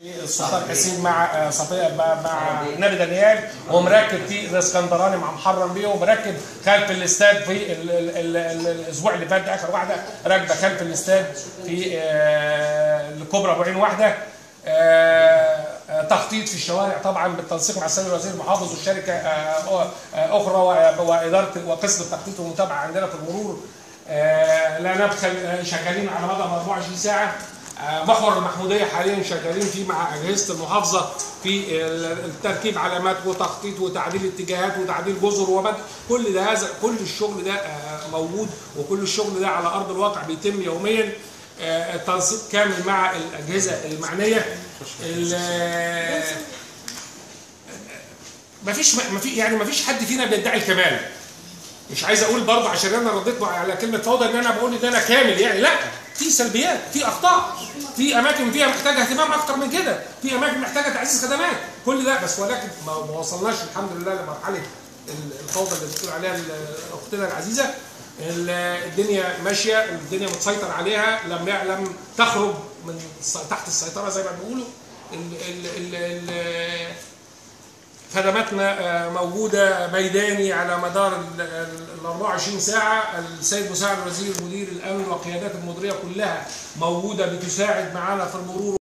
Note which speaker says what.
Speaker 1: السلطان حسين مع صفيه مع مع نبي دانيال ومركب في الاسكندراني مع محرم بيه ومركب خلف الاستاد في ال ال ال ال الاسبوع اللي فات ده اخر واحده راكبه خلف الاستاد في آه، الكبرى ابو عين واحده آه، آه، تخطيط في الشوارع طبعا بالتنسيق مع السيد الوزير المحافظ والشركه آه، آه، اخرى و- واداره وقسم التخطيط والمتابعه عندنا في المرور آه، لا نبخل آه، شغالين على مدى 24 ساعه آه، محور المحموديه حاليا شغالين فيه مع اجهزه المحافظه في ال- التركيب علامات وتخطيط وتعديل اتجاهات وتعديل جزر وبدء كل ده هذا كل الشغل ده آه، موجود وكل الشغل ده على ارض الواقع بيتم يوميا آه، التنسيق كامل مع الاجهزه المعنيه ال- مفيش مفيش يعني مفيش حد فينا بيدعي الكمال مش عايز اقول برضه عشان انا رديت على كلمه فوضى ان انا بقول ان انا كامل يعني لا في سلبيات في اخطاء في اماكن فيها محتاجه اهتمام اكتر من كده في اماكن محتاجه تعزيز خدمات كل ده بس ولكن ما ما وصلناش الحمد لله لمرحله ال- الفوضى اللي بتقول عليها ال- اختنا العزيزه ال- الدنيا ماشيه الدنيا متسيطر عليها لم لم تخرج من الس- تحت السيطره زي ما بيقولوا ال- ال- ال- ال- خدماتنا آه، موجودة ميداني على مدار ال ال- 24 ساعة السيد مساعد وزير مدير الأمن والقيادات المديرية كلها موجودة بتساعد معنا في المرور